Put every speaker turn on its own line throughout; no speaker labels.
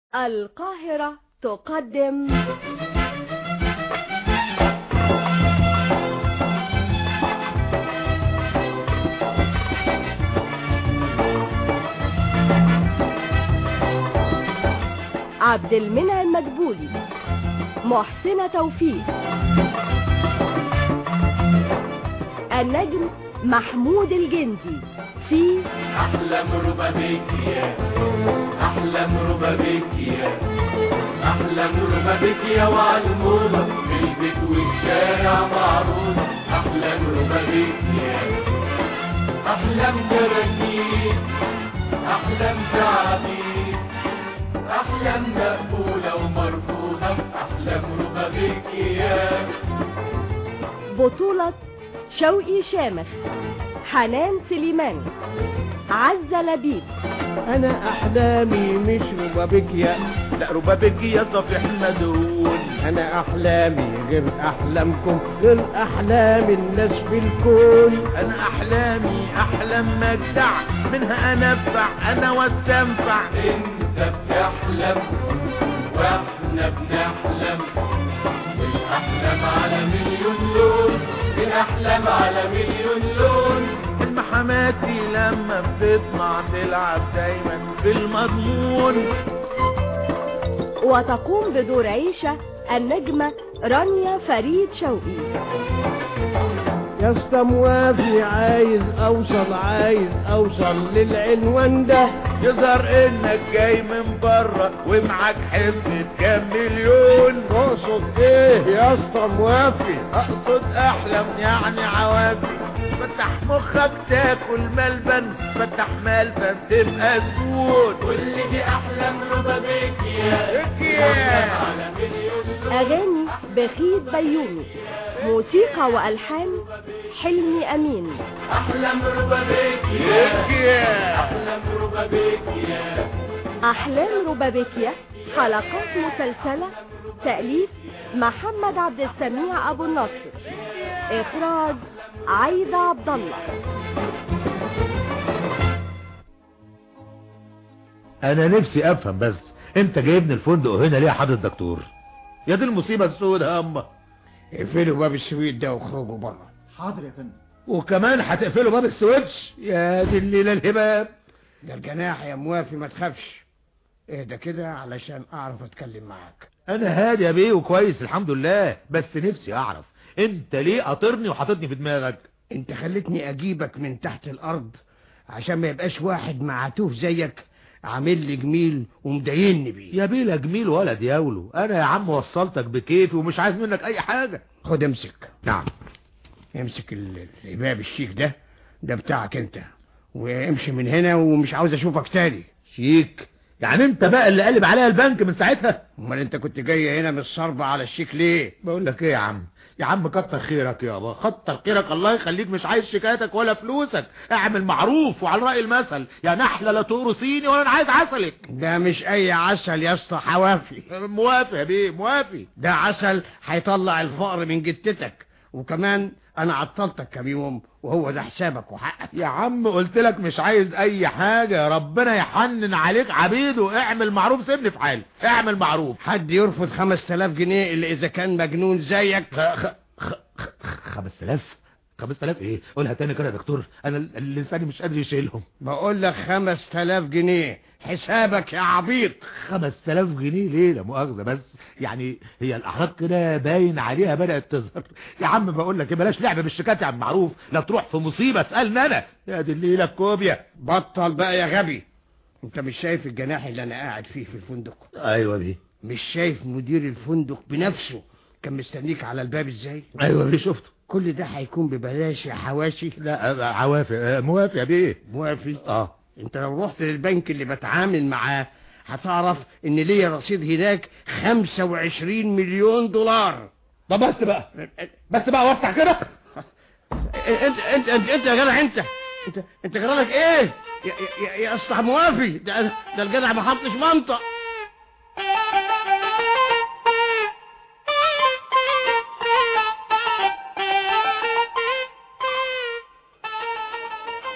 القاهرة تقدم عبد المنعم مدبولي محسنة توفيق النجم محمود الجندي في
أحلم ربابيكيا أحلم ربابيكيا أحلم ربابيكيا وعلمومة في البيت والشارع معروفة أحلم ربابيكيا أحلم كراكيب أحلم تعابير أحلم مقبولة ومرفوضة أحلم ربابيكيا
بطولة شوقي شامخ حنان سليمان عزة لبيب
انا احلامي مش ربابيكيا
لا ربابيكيا صفيح مدهون
انا احلامي غير احلامكم غير احلام الناس في الكون
انا احلامي احلام مجدع منها انفع انا واستنفع انت بتحلم واحنا بنحلم الاحلام على مليون لون الاحلام على مليون لون حماتي لما بتطمع تلعب دايما بالمضمون
وتقوم بدور عيشة النجمة رانيا فريد شوقي
يا اسطى موافي عايز اوصل عايز اوصل للعنوان ده
يظهر انك جاي من بره ومعاك حزب كام مليون
تقصد ايه يا اسطى موافي
اقصد احلم يعني عوافي فتح مخك تاكل ملبن فتح ملبن تبقى سود كل دي احلام ربابيكيا
على اغاني بخيت بيومي موسيقى والحان حلمي امين
احلام ربابيكيا احلام ربابيكيا
احلام ربابيكيا حلقات مسلسلة تأليف محمد عبد السميع ابو النصر اخراج عايدة عبد الله
انا نفسي افهم بس انت جايبني الفندق هنا ليه يا حضرة الدكتور يا دي المصيبة السوداء يا اما
اقفلوا باب السويت ده واخرجوا بره
حاضر يا فندم
وكمان هتقفلوا باب السويتش يا دي الليلة الهباب
ده الجناح يا موافي ما تخافش اهدى كده علشان اعرف اتكلم معاك
انا هادي يا بيه وكويس الحمد لله بس نفسي اعرف انت ليه قاطرني وحاططني في دماغك
انت خلتني اجيبك من تحت الارض عشان ما يبقاش واحد معتوه زيك عامل لي جميل ومضايقني بيه
يا بيه لا جميل ولا دياولو انا يا عم وصلتك بكيفي ومش عايز منك اي حاجة
خد امسك
نعم
امسك ال- الباب الشيك ده ده بتاعك انت وامشي من هنا ومش عاوز اشوفك تاني
شيك يعني انت بقى اللي قلب عليها البنك من ساعتها
امال انت كنت جاي هنا من الصربة على الشيك ليه
بقول لك ايه يا عم يا عم كتر خيرك يابا كتر خيرك الله يخليك مش عايز شيكاتك ولا فلوسك اعمل معروف وعلى رأي المثل يا نحلة لا تقرصيني ولا انا عايز عسلك
ده مش اي عسل يا اسطى حوافي
موافق يا بيه موافق
ده عسل هيطلع الفقر من جتتك وكمان انا عطلتك كام يوم وهو ده حسابك وحقك
يا عم قلت لك مش عايز اي حاجة ربنا يحنن عليك عبيده اعمل معروف سيبني في حالي اعمل معروف
حد يرفض خمس تلاف جنيه اللي اذا كان مجنون زيك
خ... خ... خ... خ... خمس تلاف خمس تلاف ايه قولها تاني كده يا دكتور انا ال- لساني مش قادر يشيلهم
بقول لك خمس تلاف جنيه حسابك يا عبيط
خمس تلاف جنيه ليه لا مؤاخذة بس يعني هي الاحراج كده باين عليها بدأت تظهر يا عم بقول لك إيه، بلاش لعب بالشيكات يا عم معروف لا تروح في مصيبة اسألني انا يا دي الليلة الكوبيا
بطل بقى يا غبي انت مش شايف الجناح اللي انا قاعد فيه في الفندق
ايوه بيه
مش شايف مدير الفندق بنفسه كان مستنيك على الباب ازاي
ايوه بيه شفته
كل ده هيكون ببلاش يا حواشي
لا عوافق آه، موافق يا بيه
موافي
اه
انت لو رحت للبنك اللي بتعامل معاه هتعرف ان ليا رصيد هناك 25 مليون دولار
طب بس بقى بس بقى وسع كده
انت انت انت انت يا جدع انت انت انت جرالك ايه يا يا يا اسطى موافي ده ده الجدع ما حطش منطق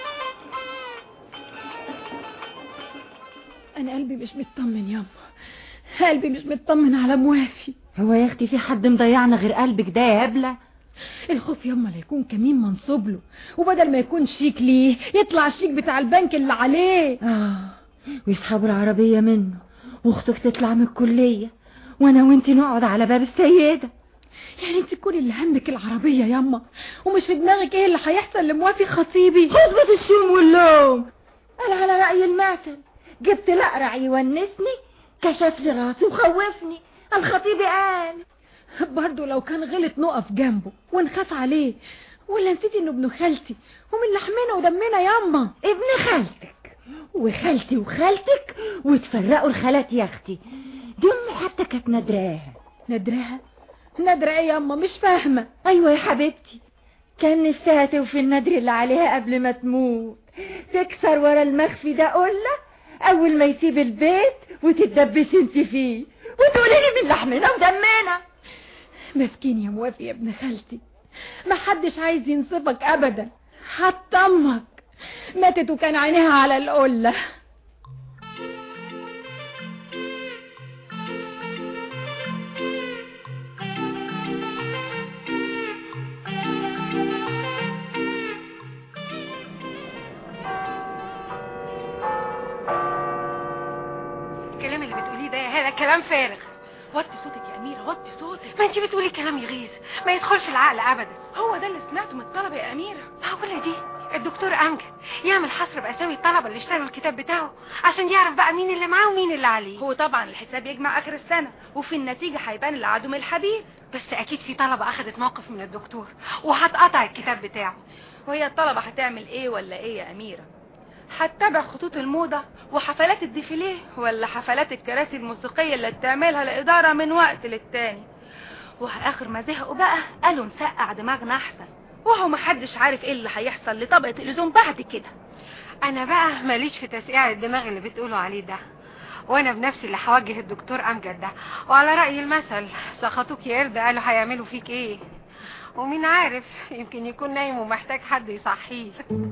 انا قلبي مش مطمن ياما
قلبي مش مطمن على موافي
هو يا اختي في حد مضيعنا غير قلبك ده يا هبله
الخوف ياما لا يكون كمين منصوب له وبدل ما يكون شيك ليه يطلع الشيك بتاع البنك اللي عليه
اه ويسحبوا العربيه منه واختك تطلع من الكليه وانا وانتي نقعد على باب السيده
يعني انت كل اللي همك العربية ياما ومش في دماغك ايه اللي هيحصل لموافي خطيبي
خطبة الشوم واللوم قال على رأي المثل جبت الأقرع يونسني كشف لي راسي وخوفني الخطيب قال
برضه لو كان غلط نقف جنبه ونخاف عليه ولا نسيتي انه ابن خالتي ومن لحمنا ودمنا ياما
ابن خالتك وخالتي وخالتك وتفرقوا الخالات يا اختي دي امي حتى كانت ندراها
ندراها ندرة ايه ياما مش فاهمة
ايوه يا حبيبتي كان نفسها توفي الندر اللي عليها قبل ما تموت تكسر ورا المخفي ده قلة اول ما يسيب البيت وتتدبسي انت فيه وتقولي لي من لحمنا ودمنا
مسكين يا موافي يا ابن خالتي ما حدش عايز ينصفك ابدا حتى امك ماتت وكان عينيها على القلة
الكلام اللي بتقوليه ده يا هلا كلام فارغ
وطي صوتك يا أميرة وطي صوتك
ما انت بتقولي كلام يغيظ ما يدخلش العقل ابدا
هو ده اللي سمعته من الطلبة يا أميرة
معقولة دي الدكتور امجد يعمل حصر باسامي الطلبة اللي اشتروا الكتاب بتاعه عشان يعرف بقى مين اللي معاه ومين اللي عليه
هو طبعا الحساب يجمع آخر السنة وفي النتيجة هيبان العدو من الحبيب
بس اكيد في طلبة اخذت موقف من الدكتور وهتقطع الكتاب بتاعه
وهي الطلبة هتعمل ايه ولا ايه يا أميرة هتتابع خطوط الموضة وحفلات الديفيليه ولا حفلات الكراسي الموسيقية اللي بتعملها الإدارة من وقت للتاني وآخر ما زهقوا بقى قالوا نسقع دماغنا أحسن وهو محدش عارف ايه اللي هيحصل لطبقة اللزوم بعد كده
انا بقى ماليش في تسقيع الدماغ اللي بتقولوا عليه ده وانا بنفسي اللي هواجه الدكتور امجد ده وعلى رأي المثل سخطوك يا قرد قالوا هيعملوا فيك ايه ومين عارف يمكن يكون نايم ومحتاج حد يصحيه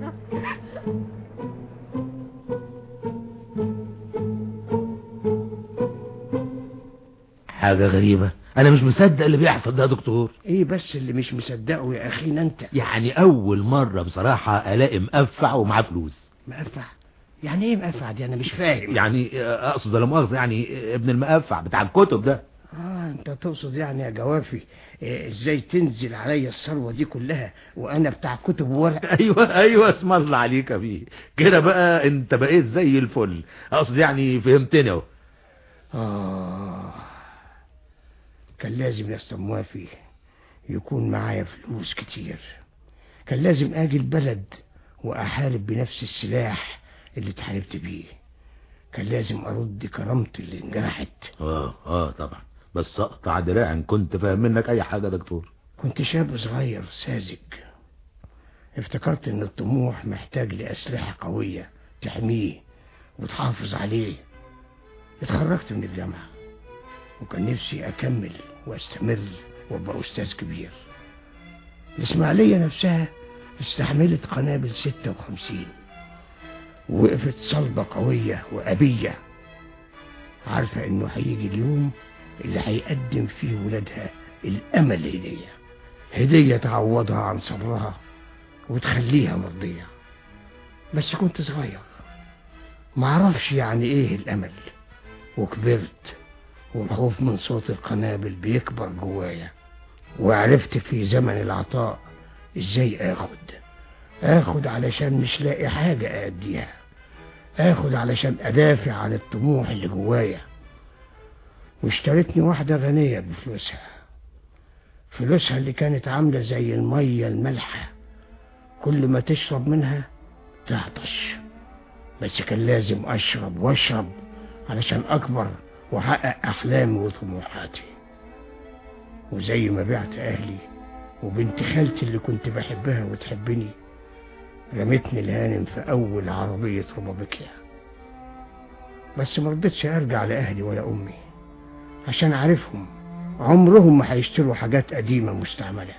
حاجة غريبة انا مش مصدق اللي بيحصل ده يا دكتور
ايه بس اللي مش مصدقه يا اخينا انت
يعني اول مرة بصراحة الاقي مقفع ومعاه فلوس
مقفع يعني ايه مقفع دي انا مش فاهم
يعني آه، اقصد لا مؤاخذة يعني آه، ابن المقفع بتاع الكتب ده
اه انت تقصد يعني يا جوافي إيه ازاي تنزل عليا الثروه دي كلها وانا بتاع كتب وورق
ايوه ايوه اسم الله عليك يا بيه كده بقى انت بقيت زي الفل اقصد يعني فهمتني اهو
آه كان لازم يا أستاذ موافي يكون معايا فلوس كتير كان لازم أجي البلد وأحارب بنفس السلاح اللي اتحاربت بيه كان لازم أرد كرامتي اللي انجرحت
اه اه طبعا بس اقطع دراع ان كنت فاهم منك اي حاجة يا دكتور
كنت شاب صغير ساذج افتكرت ان الطموح محتاج لأسلحة قوية تحميه وتحافظ عليه اتخرجت من الجامعة وكان نفسي أكمل وأستمر وأبقى أستاذ كبير الإسماعيلية نفسها استحملت قنابل 56 ووقفت صلبة قوية وأبية عارفة إنه هيجي اليوم اللي هيقدم فيه ولادها الأمل هدية هدية تعوضها عن صبرها وتخليها مرضية بس كنت صغير معرفش يعني ايه الأمل وكبرت والخوف من صوت القنابل بيكبر جوايا وعرفت في زمن العطاء ازاي اخد اخد علشان مش لاقي حاجة اديها اخد علشان ادافع عن الطموح اللي جوايا واشترتني واحدة غنية بفلوسها فلوسها اللي كانت عاملة زي المية المالحة كل ما تشرب منها تعطش بس كان لازم اشرب واشرب علشان اكبر واحقق احلامي وطموحاتي وزي ما بعت اهلي وبنت خالتي اللي كنت بحبها وتحبني رمتني الهانم في اول عربية روبابيكيا بس مرضتش ارجع لاهلي ولا امي عشان عارفهم عمرهم ما هيشتروا حاجات قديمة مستعملة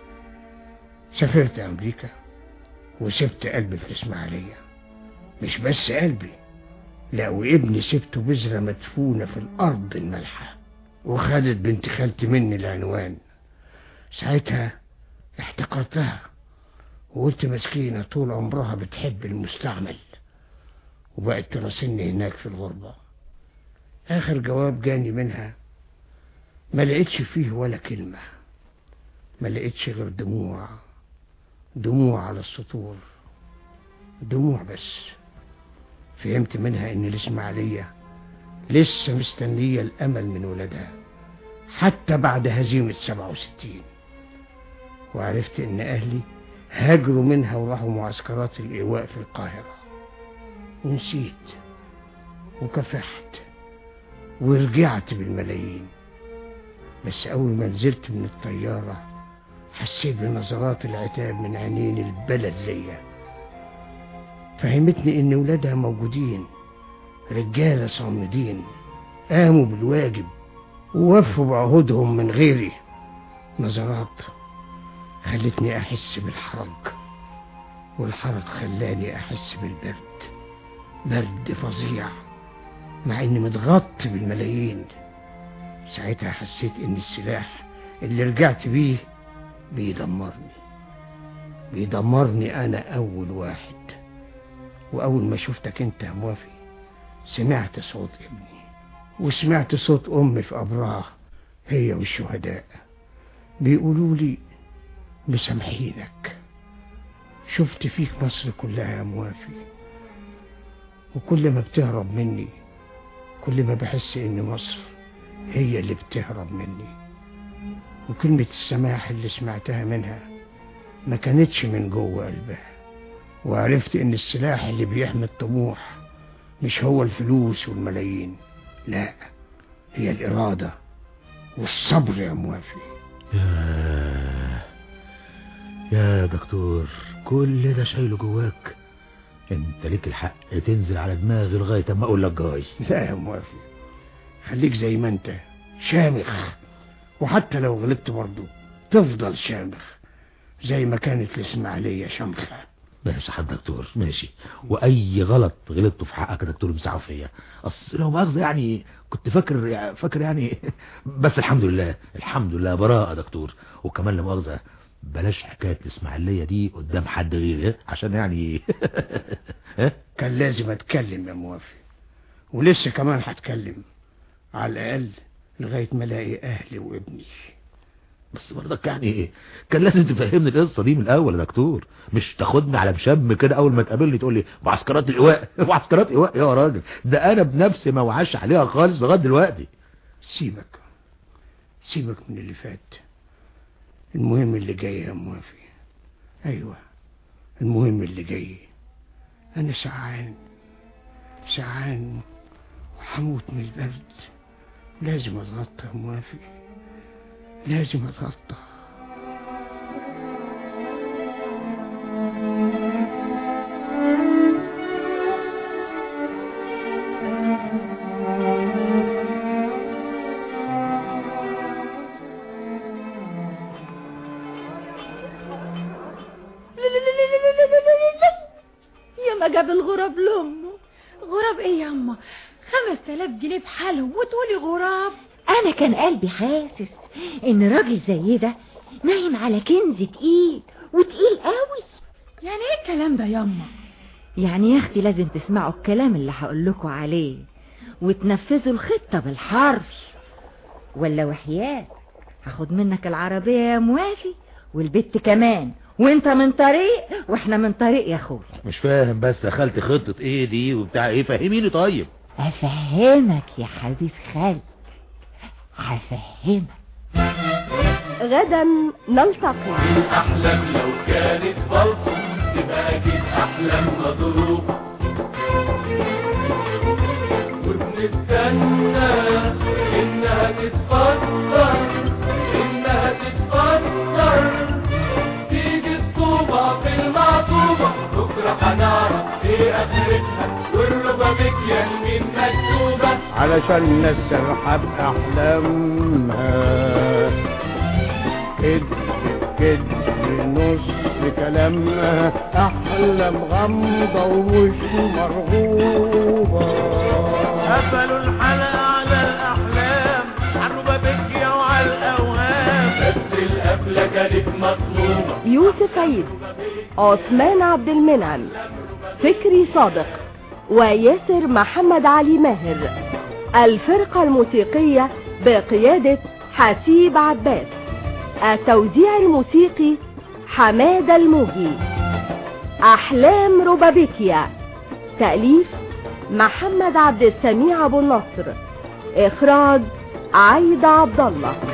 سافرت امريكا وسبت قلبي في الاسماعيلية مش بس قلبي لا وابني سبته بذرة مدفونة في الأرض الملحة وخدت بنت خالتي مني العنوان ساعتها احتقرتها وقلت مسكينة طول عمرها بتحب المستعمل وبقت تراسلني هناك في الغربة آخر جواب جاني منها ما لقيتش فيه ولا كلمة ما لقيتش غير دموع دموع على السطور دموع بس فهمت منها ان الاسماعيلية لسه مستنية الامل من ولادها حتى بعد هزيمة سبعة وستين وعرفت ان اهلي هاجروا منها وراحوا معسكرات الايواء في القاهرة ونسيت وكفحت ورجعت بالملايين بس اول ما نزلت من الطيارة حسيت بنظرات العتاب من عينين البلد ليا فهمتني ان ولادها موجودين رجالة صامدين قاموا بالواجب ووفوا بعهودهم من غيري نظرات خلتني احس بالحرج والحرج خلاني احس بالبرد برد فظيع مع اني متغطي بالملايين ساعتها حسيت ان السلاح اللي رجعت بيه بيدمرني بيدمرني انا اول واحد واول ما شفتك انت يا موافي سمعت صوت ابني وسمعت صوت امي في قبرها هي والشهداء بيقولوا لي مسامحينك شفت فيك مصر كلها يا موافي وكل ما بتهرب مني كل ما بحس ان مصر هي اللي بتهرب مني وكلمة السماح اللي سمعتها منها ما كانتش من جوه قلبها وعرفت ان السلاح اللي بيحمي الطموح مش هو الفلوس والملايين لا هي الإرادة والصبر يا موافي
يا يا دكتور كل ده شايله جواك انت ليك الحق تنزل على دماغي لغايه اما اقول لك جاي
لا يا موافي خليك زي ما انت شامخ وحتى لو غلطت برضه تفضل شامخ زي ما كانت الاسماعيلية شمخة
ماشي يا دكتور ماشي واي غلط غلطته في حقك يا دكتور مساعه فيا اصل لو مؤاخذه يعني كنت فاكر فاكر يعني بس الحمد لله الحمد لله براءه يا دكتور وكمان لا مؤاخذه بلاش حكايه الاسماعيليه دي قدام حد غيري عشان يعني ها
كان لازم اتكلم يا موافي ولسه كمان هتكلم على الاقل لغاية ما الاقي اهلي وابني
بس برضك يعني كان لازم تفهمني القصه دي من الاول يا دكتور مش تاخدني على مشم كده اول ما تقابلني تقول لي معسكرات الايواء معسكرات ايواء يا راجل ده انا بنفسي ما وعاش عليها خالص لغايه دلوقتي
سيبك سيبك من اللي فات المهم اللي جاي يا موافي ايوه المهم اللي جاي انا سعان سعان وحموت من البرد لازم اتغطى يا موافي لازم اتغطى
يا ما جاب الغراب لامه غراب ايه يا اما خمس تلاف جنيه بحالهم وتقولي غراب
انا كان قلبي حاسس ان راجل زي ده نايم على كنز تقيل وتقيل قوي
يعني ايه الكلام ده يا اما
يعني يا اختي لازم تسمعوا الكلام اللي هقول لكم عليه وتنفذوا الخطة بالحرف ولا وحياة هاخد منك العربية يا موافي والبت كمان وانت من طريق واحنا من طريق يا اخويا
مش فاهم بس يا خالتي خطه ايه دي وبتاع ايه فهميني طيب
افهمك يا حبيب خالد هفهمك
غدا نلتقي
احلام لو كانت بلطم تبقى اكيد احلام مضروب وبنستنى انها تتفطر انها تتفطر تيجي الطوبة في المعطوبة بكرة هنعرف ايه اخرتها والربابيك يمين مكتوبة
علشان نسرحب احلامها كدب كدب نص كلامها احلام غامضة ومش مرغوبة
قفلوا الحلقة على الأحلام عالربا بكيا وعلى الأوهام بس القفلة كانت مطلوبة
يوسف عيد عثمان عبد المنعم فكري صادق وياسر محمد علي ماهر الفرقة الموسيقية بقيادة حسيب عباس التوزيع الموسيقي حماد الموجي أحلام روبابيكيا تأليف محمد عبد السميع أبو النصر إخراج عايدة عبد الله